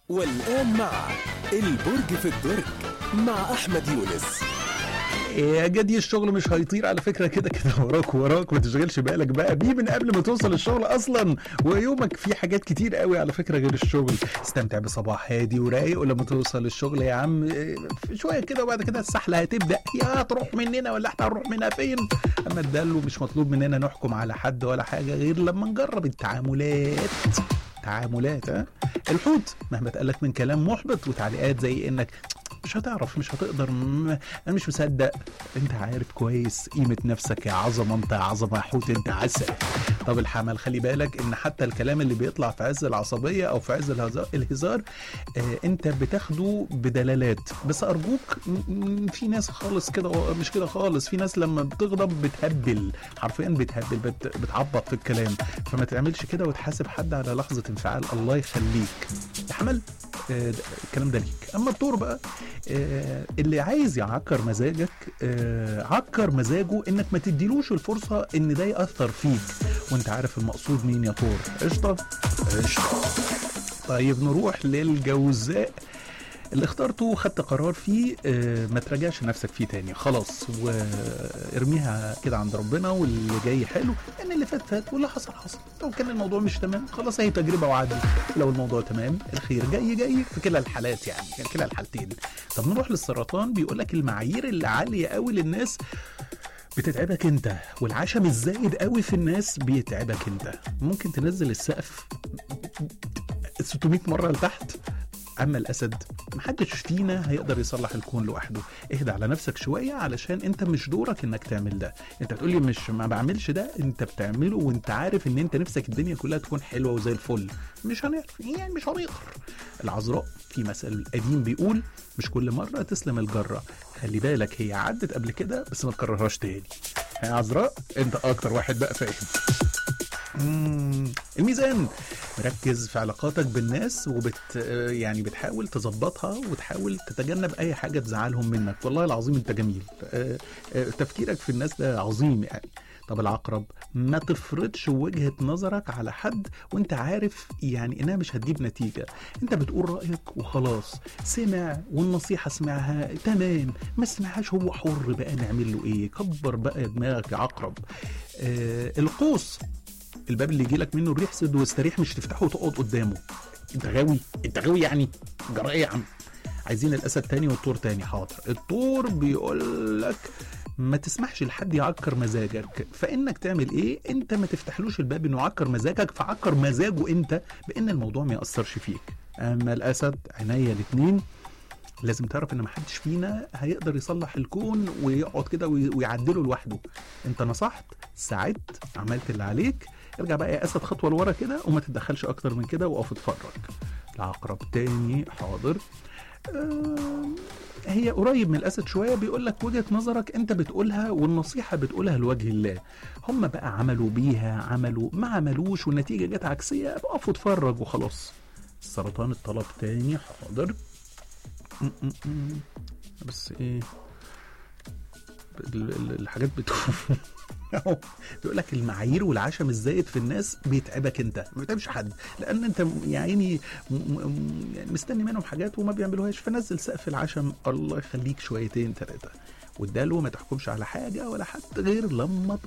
والآن مع البرج في الدرج مع أحمد يونس يا جدي الشغل مش هيطير على فكره كده كده وراك وراك ما تشغلش بالك بقى بيه من قبل ما توصل الشغل اصلا ويومك فيه حاجات كتير قوي على فكره غير الشغل استمتع بصباح هادي ورايق ولما توصل الشغل يا عم إيه، شويه كده وبعد كده السحله هتبدا يا تروح مننا ولا احنا هنروح منها فين اما الدلو مش مطلوب مننا نحكم على حد ولا حاجه غير لما نجرب التعاملات تعاملات ها الحوت مهما اتقالك من كلام محبط وتعليقات زي انك مش هتعرف مش هتقدر م- انا مش مصدق انت عارف كويس قيمه نفسك يا عظمه انت يا عظمه يا حوت انت عسل طب الحمل خلي بالك ان حتى الكلام اللي بيطلع في عز العصبيه او في عز الهزار, الهزار آه انت بتاخده بدلالات بس ارجوك م- م- في ناس خالص كده مش كده خالص في ناس لما بتغضب بتهبل حرفيا بتهبل بت بتعبط في الكلام فما تعملش كده وتحاسب حد على لحظه انفعال الله يخليك يا حمل آه، ده- الكلام ده ليك اما الدور بقى آه، اللي عايز يعكر مزاجك آه، عكر مزاجه انك ما تديلوش الفرصه ان ده ياثر فيك وانت عارف المقصود مين يا طور قشطه قشطه طيب نروح للجوزاء اللي اخترته وخدت قرار فيه آه، ما تراجعش نفسك فيه تاني خلاص وارميها كده عند ربنا واللي جاي حلو لان اللي فات فات واللي حصل حصل لو كان الموضوع مش تمام خلاص هي تجربه وعدي لو الموضوع تمام الخير جاي جاي في كلا الحالات يعني في كلا الحالتين طب نروح للسرطان بيقول لك المعايير اللي عاليه قوي للناس بتتعبك انت والعشم الزايد قوي في الناس بيتعبك انت ممكن تنزل السقف 600 مره لتحت اما الاسد محدش فينا هيقدر يصلح الكون لوحده اهدى على نفسك شويه علشان انت مش دورك انك تعمل ده انت بتقولي مش ما بعملش ده انت بتعمله وانت عارف ان انت نفسك الدنيا كلها تكون حلوه وزي الفل مش هنعرف يعني مش هنقدر العذراء في مثل قديم بيقول مش كل مره تسلم الجره خلي بالك هي عدت قبل كده بس ما تكررهاش تاني يا عذراء انت اكتر واحد بقى فاهم مم، الميزان مركز في علاقاتك بالناس وبت يعني بتحاول تظبطها وتحاول تتجنب اي حاجه تزعلهم منك والله العظيم انت جميل آه، آه، تفكيرك في الناس ده عظيم يعني طب العقرب ما تفرضش وجهة نظرك على حد وانت عارف يعني انها مش هتجيب نتيجة انت بتقول رأيك وخلاص سمع والنصيحة سمعها تمام ما سمعهاش هو حر بقى نعمل له ايه كبر بقى دماغك يا عقرب آه القوس الباب اللي يجي لك منه الريح سد واستريح مش تفتحه وتقعد قدامه انت غاوي انت غاوي يعني جرى ايه يا عم عايزين الاسد تاني والطور تاني حاضر الطور بيقول لك ما تسمحش لحد يعكر مزاجك فانك تعمل ايه انت ما تفتحلوش الباب انه يعكر مزاجك فعكر مزاجه انت بان الموضوع ما ياثرش فيك اما الاسد عينيا الاتنين لازم تعرف ان محدش فينا هيقدر يصلح الكون ويقعد كده وي- ويعدله لوحده انت نصحت ساعدت عملت اللي عليك ارجع بقى يا اسد خطوه لورا كده وما تتدخلش اكتر من كده وقف اتفرج العقرب تاني حاضر آم، هي قريب من الاسد شويه بيقول لك وجهه نظرك انت بتقولها والنصيحه بتقولها لوجه الله هم بقى عملوا بيها عملوا ما عملوش والنتيجه جت عكسيه اقف واتفرج وخلاص السرطان الطلب تاني حاضر م- م- م. بس ايه ال- ال- الحاجات بتقول أهو، بيقول لك المعايير والعشم الزايد في الناس بيتعبك انت ما بيتعبش حد لان انت م- يا عيني م- م- يعني مستني منهم حاجات وما بيعملوهاش فنزل سقف العشم الله يخليك شويتين ثلاثه والدلو ما تحكمش على حاجه ولا حد غير لما